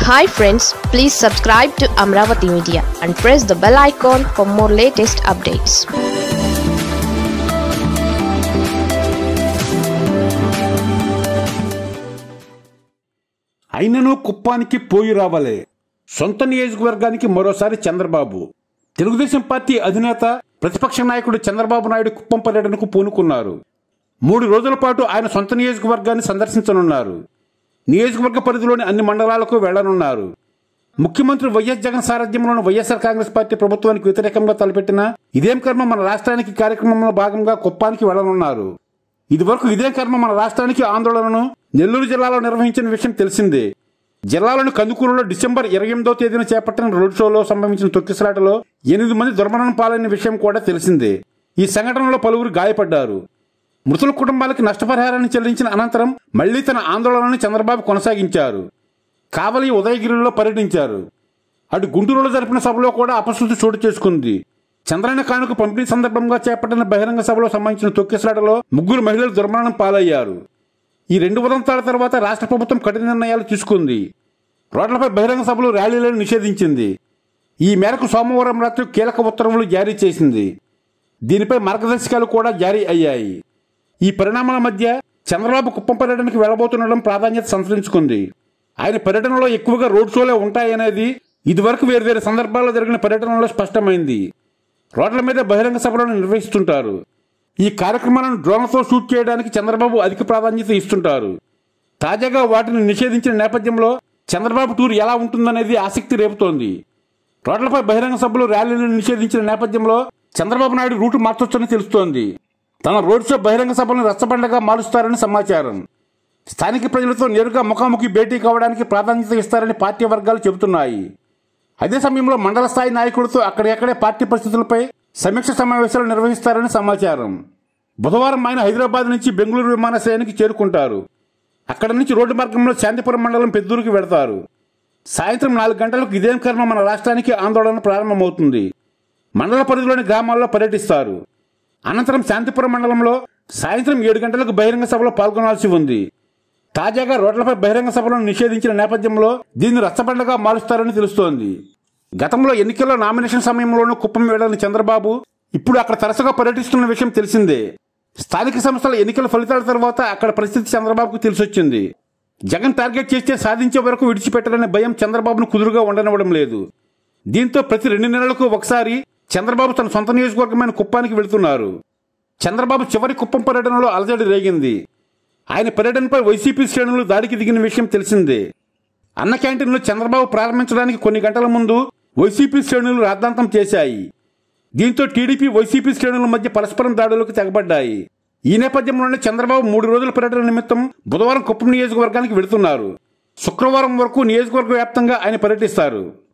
hi friends please subscribe to Amaravati media and press the bell icon for more latest updates అయినను కుప్పానికి పోయి రావాలే సొంత నియోజకవర్గానికి మరోసారి చంద్రబాబు తెలుగుదేశం పార్టీ అధినేత ప్రతిపక్ష నాయకుడు చంద్రబాబు నాయుడు కుప్పం పర్యటనకు పూనుకున్నారు మూడు రోజుల పాటు ఆయన సొంత నియోజకవర్గాన్ని సందర్శించనున్నారు నియోజకవర్గ పరిధిలోని అన్ని మండలాలకు వెళ్లనున్నారు ముఖ్యమంత్రి వైఎస్ జగన్ సారథ్యంలోని వైఎస్ఆర్ కాంగ్రెస్ పార్టీ ప్రభుత్వానికి వ్యతిరేకంగా తలపెట్టిన ఇదేం కర్మ మన రాష్ట్రానికి కార్యక్రమంలో భాగంగా కుప్పానికి వెళ్లనున్నారు ఇదివరకు ఇదే కర్మ మన రాష్ట్రానికి ఆందోళనను నెల్లూరు జిల్లాలో నిర్వహించిన విషయం తెలిసిందే జిల్లాలోని కందుకూరులో డిసెంబర్ ఇరవై ఎనిమిదో తేదీన చేపట్టిన రోడ్ షోలో సంభవించిన తొక్కిసలాటలో ఎనిమిది మంది దుర్మరణం పాలైన విషయం కూడా తెలిసిందే ఈ సంఘటనలో పలువురు గాయపడ్డారు మృతుల కుటుంబాలకి నష్టపరిహారాన్ని చెల్లించిన అనంతరం మళ్లీ తన ఆందోళనను చంద్రబాబు కొనసాగించారు కావలి ఉదయగిరిలో పర్యటించారు అటు గుంటూరులో జరిపిన సభలో కూడా అపశృతి చోటు చేసుకుంది చంద్రన్న కానుక పంపిణీ సందర్భంగా చేపట్టిన బహిరంగ సభలో సంబంధించిన తొక్కిసలాటలో ముగ్గురు మహిళలు దుర్మరణం పాలయ్యారు ఈ రెండు ఉదంతాల తర్వాత రాష్ట్ర ప్రభుత్వం కఠిన నిర్ణయాలు తీసుకుంది రోడ్లపై బహిరంగ సభలు ర్యాలీలను నిషేధించింది ఈ మేరకు సోమవారం రాత్రి కీలక ఉత్తర్వులు జారీ చేసింది దీనిపై మార్గదర్శకాలు కూడా జారీ అయ్యాయి ఈ పరిణామాల మధ్య చంద్రబాబు కుప్పం పర్యటనకు వెళ్లబోతుండడం ప్రాధాన్యత సంతరించుకుంది ఆయన పర్యటనలో ఎక్కువగా రోడ్ షోలే ఉంటాయనేది ఇదివరకు వేర్వేరు సందర్భాల్లో జరిగిన పర్యటనలో స్పష్టమైంది రోడ్ల మీద బహిరంగ సభలను నిర్వహిస్తుంటారు ఈ కార్యక్రమాలను డ్రోన్లతో షూట్ చేయడానికి చంద్రబాబు అధిక ప్రాధాన్యత ఇస్తుంటారు తాజాగా వాటిని నిషేధించిన నేపథ్యంలో చంద్రబాబు టూర్ ఎలా ఉంటుందనేది ఆసక్తి రేపుతోంది రోడ్లపై బహిరంగ సభలు ర్యాలీలను నిషేధించిన నేపథ్యంలో చంద్రబాబు నాయుడు రూటు మార్చొచ్చని తెలుస్తోంది తన రోడ్ షో బహిరంగ సభలను రచ్చబండగా మారుస్తారని సమాచారం స్థానిక ప్రజలతో నేరుగా ముఖాముఖి భేటీ కావడానికి ప్రాధాన్యత ఇస్తారని పార్టీ వర్గాలు చెబుతున్నాయి అదే సమయంలో మండల స్థాయి నాయకులతో అక్కడెక్కడే పార్టీ పరిస్థితులపై సమీక్ష సమావేశాలు నిర్వహిస్తారని సమాచారం బుధవారం ఆయన హైదరాబాద్ నుంచి బెంగళూరు విమానాశ్రయానికి చేరుకుంటారు అక్కడి నుంచి రోడ్డు మార్గంలో శాంతిపురం మండలం పెద్దూరుకి వెడతారు సాయంత్రం నాలుగు గంటలకు ఇదేం కర్మ మన రాష్ట్రానికి ఆందోళన ప్రారంభమవుతుంది మండల పరిధిలోని గ్రామాల్లో పర్యటిస్తారు అనంతరం శాంతిపురం మండలంలో సాయంత్రం ఏడు గంటలకు బహిరంగ సభలో పాల్గొనాల్సి ఉంది తాజాగా రోడ్లపై బహిరంగ సభలను నిషేధించిన నేపథ్యంలో దీన్ని రచ్చబండగా మారుస్తారని తెలుస్తోంది గతంలో ఎన్నికల్లో నామినేషన్ సమయంలోనూ కుప్పం వెళ్లని చంద్రబాబు ఇప్పుడు అక్కడ తరచుగా పర్యటిస్తున్న విషయం తెలిసిందే స్థానిక సంస్థల ఎన్నికల ఫలితాల తర్వాత అక్కడ పరిస్థితి చంద్రబాబుకు తెలిసొచ్చింది జగన్ టార్గెట్ చేస్తే సాధించే వరకు విడిచిపెట్టాలనే భయం చంద్రబాబును కుదురుగా ఉండనివ్వడం లేదు దీంతో ప్రతి రెండు నెలలకు ఒకసారి చంద్రబాబు తన సొంత నియోజకవర్గమైన కుప్పానికి వెళుతున్నారు చంద్రబాబు చివరి కుప్పం పర్యటనలో అలజడి రేగింది ఆయన పర్యటనపై వైసీపీ శ్రేణులు దాడికి దిగిన విషయం తెలిసిందే అన్న క్యాంటీన్లు చంద్రబాబు ప్రారంభించడానికి కొన్ని గంటల ముందు వైసీపీ శ్రేణులు రాద్ధాంతం చేశాయి దీంతో టీడీపీ వైసీపీ శ్రేణుల మధ్య పరస్పరం దాడులకు తెగబడ్డాయి ఈ నేపథ్యంలోనే చంద్రబాబు మూడు రోజుల పర్యటన నిమిత్తం బుధవారం కుప్పం నియోజకవర్గానికి వెళుతున్నారు శుక్రవారం వరకు నియోజకవర్గ వ్యాప్తంగా ఆయన పర్యటిస్తారు